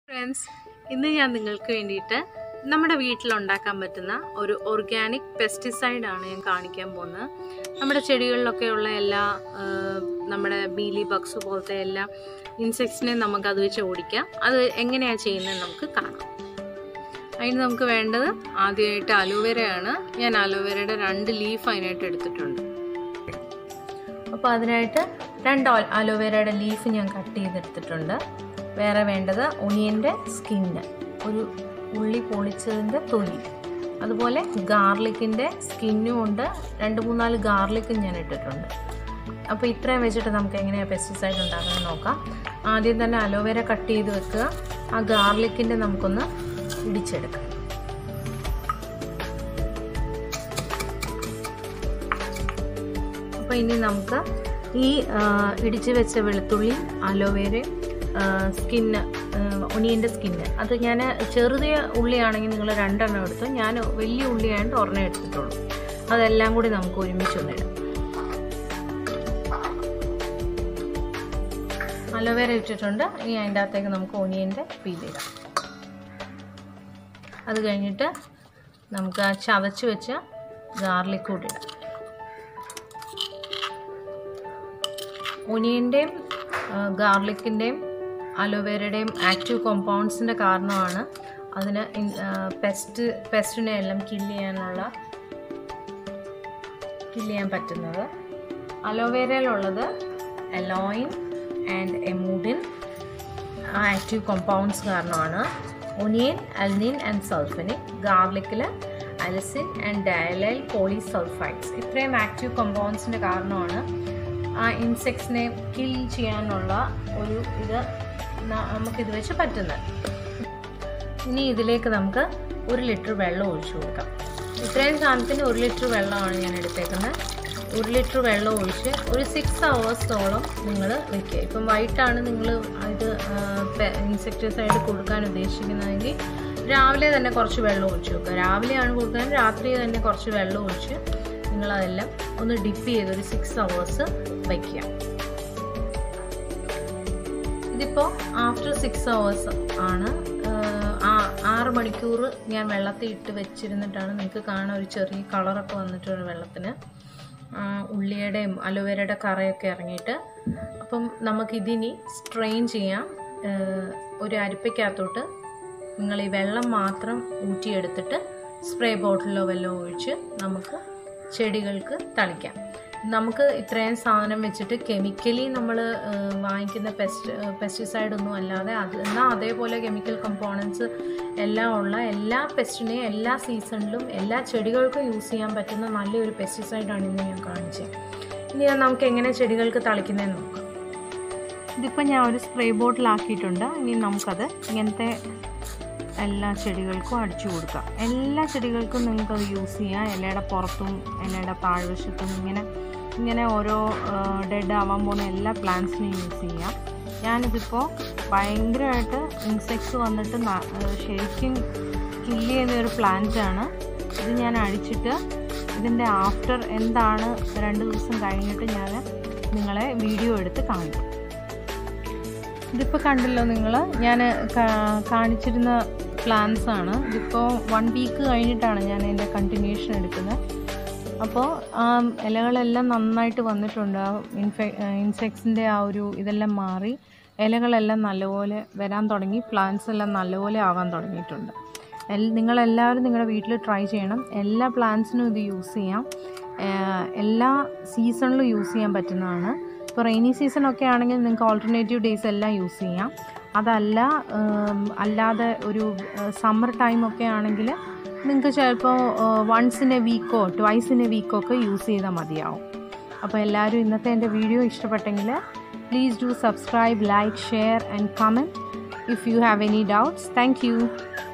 friends ഇന്ന് ഞാൻ നിങ്ങൾക്ക് വേണ്ടിയിട്ട് നമ്മുടെ വീട്ടിലുണ്ടാക്കാൻ പറ്റുന്ന ഒരു ഓർഗാനിക് പെസ്റ്റിസൈഡ് ആണ് ഞാൻ കാണിക്കാൻ പോകുന്നത് നമ്മുടെ ചെടികളിലൊക്കെയുള്ള എല്ലാ ആ, നമ്മുടെ ബീലി ബഗ്സ് പോലത്തെ എല്ലാ ഇൻസെക്ട്സിനെ നമുക്ക് അത് വെച്ച് ഓടിക്കാം അത് എങ്ങനെയാണ് ചെയ്യുന്നത് നമുക്ക് കാണാം അതിന് നമുക്ക് വേണ്ടത് ആദ്യമായിട്ട് അലോവേരയാണ് ഞാൻ അലോവേരയുടെ രണ്ട് ലീഫ് അതിനായിട്ട് എടുത്തിട്ടുണ്ട് അപ്പോൾ അതിനായിട്ട് രണ്ട് അൽ- അലോവേരയുടെ ലീഫ് ഞാൻ കട്ട് ചെയ്തെടുത്തിട്ടുണ്ട് വേറെ വേണ്ടത് ഒണിയൻ്റെ സ്കിന്ന് ഒരു ഉള്ളി പൊളിച്ചതിൻ്റെ തൊലി അതുപോലെ ഗാർലിക്കിൻ്റെ സ്കിന്നും ഉണ്ട് രണ്ട് മൂന്നാല് ഗാർലിക്കും ഞാൻ ഇട്ടിട്ടുണ്ട് അപ്പോൾ ഇത്രയും വെച്ചിട്ട് നമുക്ക് എങ്ങനെയാണ് പെസ്റ്റിസൈഡ് ഉണ്ടാക്കുന്നത് നോക്കാം ആദ്യം തന്നെ അലോവേര കട്ട് ചെയ്ത് വെക്കുക ആ ഗാർലിക്കിൻ്റെ നമുക്കൊന്ന് ഇടിച്ചെടുക്കാം അപ്പോൾ ഇനി നമുക്ക് ഈ ആ, ഇടിച്ച് വെച്ച വെളുത്തുള്ളി അലോവേരയും സ്കിന്ന് ഒണിയൻ്റെ സ്കിന്ന് അത് ഞാൻ ചെറുതിയ ഉള്ളിയാണെങ്കിൽ നിങ്ങൾ രണ്ടെണ്ണം എടുത്തു ഞാൻ വലിയ ഉള്ളിയായിട്ട് ഒരെണ്ണം എടുത്തിട്ടുള്ളൂ അതെല്ലാം കൂടി നമുക്ക് ഒരുമിച്ചൊന്നിടാം അലോവേര ഇട്ടിട്ടുണ്ട് ഇനി അതിൻ്റെ അകത്തേക്ക് നമുക്ക് ഒനിയൻ്റെ പീലിടാം അത് കഴിഞ്ഞിട്ട് നമുക്ക് ആ ചതച്ച് വെച്ച ഗാർലിക് കൂടി ഇടാം ഒനിയൻ്റെയും ഗാർലിക്കിൻ്റെയും അലോവേരയുടെയും ആക്റ്റീവ് കോമ്പൗണ്ട്സിൻ്റെ കാരണമാണ് അതിന് പെസ്റ്റ് പെസ്റ്റിനെ എല്ലാം കില്ല് ചെയ്യാനുള്ള കില്ല് ചെയ്യാൻ പറ്റുന്നത് അലോവേരയിലുള്ളത് എലോയിൻ ആൻഡ് എമൂഡിൻ ആ ആക്റ്റീവ് കോമ്പൗണ്ട്സ് കാരണമാണ് ഒനിയൻ അൽനിൻ ആൻഡ് സൾഫനിക് ഗാർലിക്കിൽ അലസിൻ ആൻഡ് ഡയലൈൽ പോളിസൾഫൈഡ്സ് ഇത്രയും ആക്റ്റീവ് കോമ്പൗണ്ട്സിൻ്റെ കാരണമാണ് ആ ഇൻസെക്ട്സിനെ കിൽ ചെയ്യാനുള്ള ഒരു ഇത് ന- നമുക്കിത് വെച്ച് പറ്റുന്നത് ഇനി ഇതിലേക്ക് നമുക്ക് ഒരു ലിറ്റർ വെള്ളം ഒഴിച്ചു കൊടുക്കാം ഇത്രയും സാധനത്തിന് ഒരു ലിറ്റർ വെള്ളമാണ് ഞാൻ എടുത്തേക്കുന്നത് ഒരു ലിറ്റർ വെള്ളം ഒഴിച്ച് ഒരു സിക്സ് ഹവേഴ്സോളം നിങ്ങൾ വെക്കുക ഇപ്പം വൈകിട്ടാണ് നിങ്ങൾ ഇത് ഇൻസെക്ടിസൈഡ് കൊടുക്കാൻ ഉദ്ദേശിക്കുന്നതെങ്കിൽ രാവിലെ തന്നെ കുറച്ച് വെള്ളം ഒഴിച്ച് വെക്കുക രാവിലെയാണ് കൊടുക്കാൻ രാത്രി തന്നെ കുറച്ച് വെള്ളം ഒഴിച്ച് നിങ്ങളതെല്ലാം ഒന്ന് ഡിപ്പ് ചെയ്ത് ഒരു സിക്സ് ഹവേഴ്സ് വയ്ക്കുക ഇതിപ്പോൾ ആഫ്റ്റർ സിക്സ് ഹവേഴ്സ് ആണ് ആഹ്, ആ- ആറ് മണിക്കൂർ ഞാൻ വെള്ളത്തിൽ ഇട്ട് വെച്ചിരുന്നിട്ടാണ് നിങ്ങൾക്ക് കാണാൻ ഒരു ചെറിയ കളറൊക്കെ വന്നിട്ടുണ്ട് വെള്ളത്തിന് ആഹ്, ഉള്ളിയുടെയും അലോവേരയുടെ കറയൊക്കെ ഇറങ്ങിയിട്ട് അപ്പം നമുക്കിതിനി സ്ട്രെയിൻ ചെയ്യാം ആഹ്, ഒരു അരിപ്പയ്ക്കകത്തോട്ട് നിങ്ങൾ ഈ വെള്ളം മാത്രം ഊറ്റിയെടുത്തിട്ട് സ്പ്രേ ബോട്ടിലോ വല്ലതും ഒഴിച്ച് നമുക്ക് ചെടികൾക്ക് തളിക്കാം നമുക്ക് ഇത്രയും സാധനം വെച്ചിട്ട് കെമിക്കലി നമ്മൾ വാങ്ങിക്കുന്ന പെസ്റ്റ് പെസ്റ്റിസൈഡ് ഒന്നും അല്ലാതെ അത് എന്നാൽ അതേപോലെ കെമിക്കൽ കമ്പോണൻസ് എല്ലാം ഉള്ള എല്ലാ പെസ്റ്റിനെയും എല്ലാ സീസണിലും എല്ലാ ചെടികൾക്കും യൂസ് ചെയ്യാൻ പറ്റുന്ന നല്ലൊരു പെസ്റ്റിസൈഡാണ് ഇന്ന് ഞാൻ കാണിച്ചത് ഇനി അത് നമുക്ക് എങ്ങനെ ചെടികൾക്ക് തളിക്കുന്നതെന്ന് നോക്കാം ഇതിപ്പോൾ ഞാൻ ഒരു സ്പ്രേ ബോട്ടിലാക്കിയിട്ടുണ്ട് ഇനി നമുക്കത് ഇങ്ങനത്തെ എല്ലാ ചെടികൾക്കും അടിച്ചു കൊടുക്കാം എല്ലാ ചെടികൾക്കും നിങ്ങൾക്കത് യൂസ് ചെയ്യാം ഇലയുടെ പുറത്തും ഇലയുടെ താഴ്വശത്തും ഇങ്ങനെ ഇങ്ങനെ ഓരോ ഡെഡ് ആവാൻ പോകുന്ന എല്ലാ പ്ലാന്റ്സിനും യൂസ് ചെയ്യാം ഞാനിതിപ്പോൾ ഭയങ്കരമായിട്ട് ഇൻസെക്ട്സ് വന്നിട്ട് ന- ഏഹ് ശരിക്കും കില്ല് ചെയ്യുന്ന ഒരു പ്ലാന്റാണ് ഇത് ഞാൻ അഴിച്ചിട്ട് ഇതിൻ്റെ ആഫ്റ്റർ എന്താണ് രണ്ട് ദിവസം കഴിഞ്ഞിട്ട് ഞാൻ നിങ്ങളെ വീഡിയോ എടുത്ത് കാണിക്കും ഇതിപ്പോൾ കണ്ടല്ലോ നിങ്ങൾ ഞാൻ കാണിച്ചിരുന്ന പ്ലാൻസ് ആണ് ഇതിപ്പോൾ വൺ വീക്ക് കഴിഞ്ഞിട്ടാണ് ഞാൻ ഇതിൻ്റെ കണ്ടിന്യൂഷൻ എടുക്കുന്നത് അപ്പോൾ ആ ഇലകളെല്ലാം നന്നായിട്ട് വന്നിട്ടുണ്ട് ആ ഇൻഫെ ഇൻസെക്ട്സിൻ്റെ ആ ഒരു ഇതെല്ലാം മാറി ഇലകളെല്ലാം നല്ലപോലെ വരാൻ തുടങ്ങി പ്ലാന്റ്സ് എല്ലാം നല്ലപോലെ ആവാൻ തുടങ്ങിയിട്ടുണ്ട് എൽ നിങ്ങളെല്ലാവരും നിങ്ങളുടെ വീട്ടിൽ ട്രൈ ചെയ്യണം എല്ലാ പ്ലാന്റ്സിനും ഇത് യൂസ് ചെയ്യാം ഏഹ് എല്ലാ സീസണിലും യൂസ് ചെയ്യാൻ പറ്റുന്നതാണ് ഇപ്പോൾ റെയിനി സീസൺ ഒക്കെ ആണെങ്കിൽ നിങ്ങൾക്ക് ഓൾട്ടർനേറ്റീവ് ഡേയ്സ് എല്ലാം യൂസ് ചെയ്യാം അതല്ല ഉം, അല്ലാതെ ഒരു സമ്മർ ടൈമൊക്കെ ആണെങ്കിൽ നിങ്ങൾക്ക് ചിലപ്പോൾ വൺസ് ഇൻ എ വീക്കോ ട്വൈസ് ഇൻ എ വീക്കോ ഒക്കെ യൂസ് ചെയ്താൽ മതിയാവും അപ്പോൾ എല്ലാവരും ഇന്നത്തെ എൻ്റെ വീഡിയോ ഇഷ്ടപ്പെട്ടെങ്കിൽ please do subscribe like share and comment if you have any doubts thank U